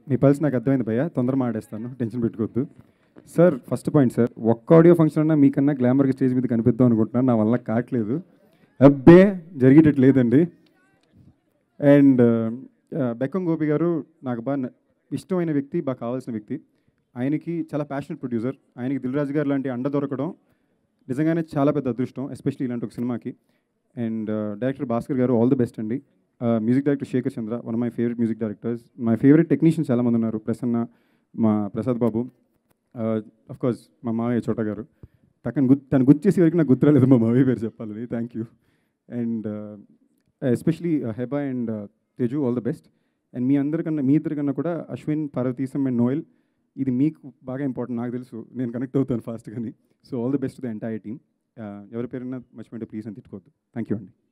మీ pulse నాకు అర్థమైంది భయ్య తొందర మాడేస్తాను టెన్షన్ పెట్టుకోవద్దు సార్ ఫస్ట్ పాయింట్ సార్ ఒక్క ఆడియో ఫంక్షన్ అన్నా మీకన్నా గ్లామర్గా స్టేజ్ మీద కనిపిద్దాం అనుకుంటున్నాను నా వల్ల కావట్లేదు అబ్బే జరిగేటట్టు లేదండి అండ్ బెక్కం గోపి గారు నాకు బాగా న- ఇష్టమైన వ్యక్తి బాగా కావాల్సిన వ్యక్తి ఆయనకి చాలా ప్యాషనెట్ ప్రొడ్యూసర్ ఆయనకి దిల్ రాజు గారు లాంటి అండ దొరకడం నిజంగానే చాలా పెద్ద అదృష్టం ఎస్పెషల్లీ ఇలాంటి ఒక సినిమాకి and director Bhaskar garu all the best అండి music director Shekhar Chandra one my favourite music directors my favourite technicians చాలామంది ఉన్నారు ప్రసన్న మా ప్రసాద్ బాబు అఫ్ కోర్స్ మా మావయ్య చోట గారు తనను గుర్తు తను గుర్తు చేసే వరకు నాకు గుర్తురాలేదు మా మావయ్య పేరు చెప్పాలని thank you and especially Heba and Teju all the best and మీ అందరికన్నా మీ ఇద్దరికన్నా కూడా అశ్విన్ పార్వతీసం అండ్ నోయల్ ఇది మీకు బాగా ఇంపార్టెంట్ నాకు తెలుసు నేను కనెక్ట్ అవుతాను ఫాస్ట్ కానీ so all the best the entire team ఎవరి పేరున్నా మర్చిపోయింటే ప్లీజ్ అని తిట్టుకోవద్దు థ్యాంక్ యూ అండి